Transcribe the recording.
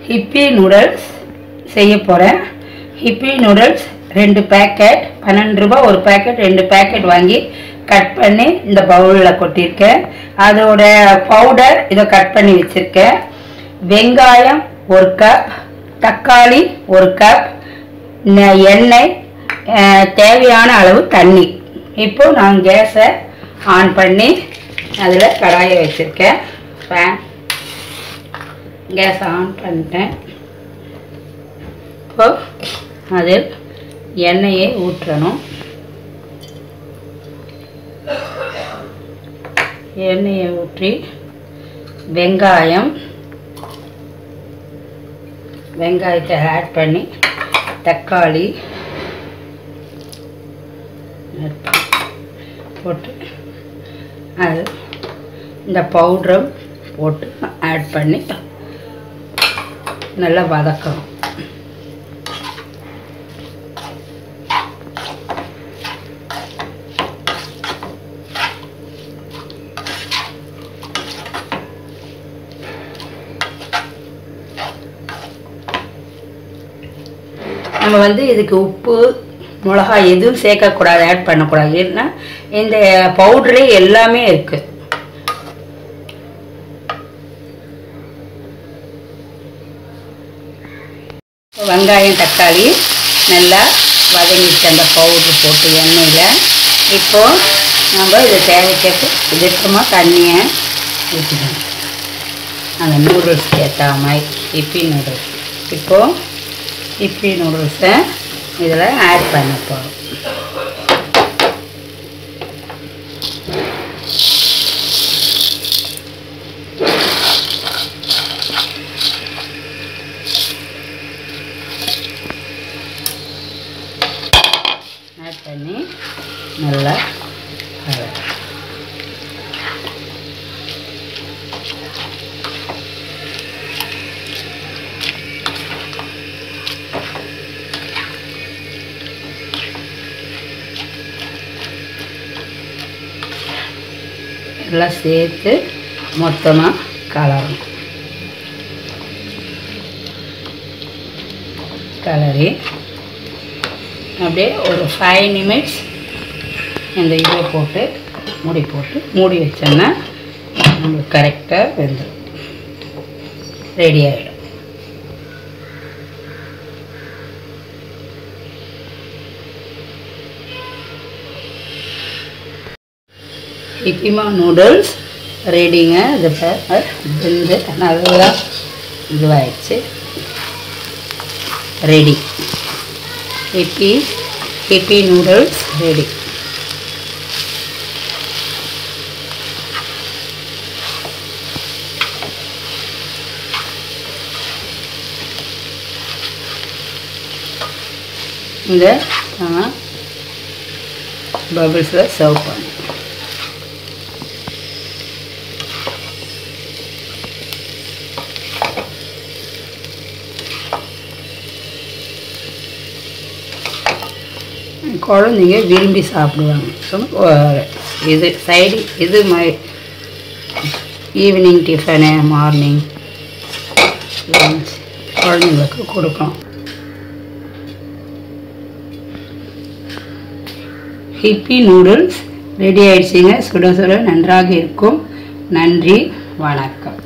Hippie noodles செய்ய போகிறேன் hippie noodles ரெண்டு பேக்கெட் பன்னெண்டு ரூபாய் ஒரு பேக்கெட் ரெண்டு பேக்கெட் வாங்கி கட் பண்ணி இந்த பவுலில் கொட்டியிருக்கேன் அதோட பவுடர் இதை கட் பண்ணி வச்சுருக்கேன் வெங்காயம் ஒரு கப் தக்காளி ஒரு கப் நெ- எண்ணெய் அஹ், தேவையான அளவு தண்ணி இப்போ நான் கேஸை ஆன் பண்ணி அதில் கடாயை வச்சுருக்கேன் ஃபேன் கேஸ் ஆன் பண்ணிட்டேன் இப்போ அதில் எண்ணெயை ஊற்றணும் எண்ணெயை ஊற்றி வெங்காயம் வெங்காயத்தை ஆட் பண்ணி தக்காளி add பண்ணி போட்டு அது இந்த பவுடரும் போட்டு ஆட் பண்ணி நல்லா வதக்கணும் நம்ம வந்து இதுக்கு உப்பு மிளகாய் எதுவும் சேர்க்கக்கூடாது ஆட் பண்ணக்கூடாது ஏன்னா இந்த பவுடரே எல்லாமே இருக்குது வெங்காயம் தக்காளி நல்லா வதங்கிச்சு அந்த பவுடர் போட்டு எண்ணெயில் இப்போ நம்ம இது தேவைக்கேற்ற திட்டமாக தண்ணியை ஊற்றிக்கணும் அந்த நூடுல்ஸ்க்கு ஏற்ற மாதிரி இப்பி நூடுல்ஸ் இப்போது இப்பி நூடுல்ஸை இதில் ஆட் பண்ண போகிறோம் ஆட் பண்ணி நல்லா கலரு. எல்லாம் சேர்த்து மொத்தமாக கலரணும் கலரி அப்படியே ஒரு ஃபைவ் நிமிட்ஸ் இந்த இதை போட்டு மூடி போட்டு மூடி வச்சோன்னா நம்மளுக்கு கரெக்டாக வெந்துடும் ரெடி ஆகிடும் இப்பிமா நூடுல்ஸ் ரெடிங்க இது பாரு, வெந்து நல்லா இதுவாகிடுச்சு ready Yippee Yippee noodles ready இந்த நம்ம பபிள்ஸில் சர்வ் பண்ணணும் குழந்தைங்க விரும்பி சாப்பிடுவாங்க ஸோ இது சைடு இது my evening tiffin morning lunch குழந்தைங்களுக்கு கொடுக்கணும் ஹிப்பி நூடுல்ஸ் ரெடி ஆயிடுச்சுங்க சுட சுட நன்றாக இருக்கும் நன்றி வணக்கம்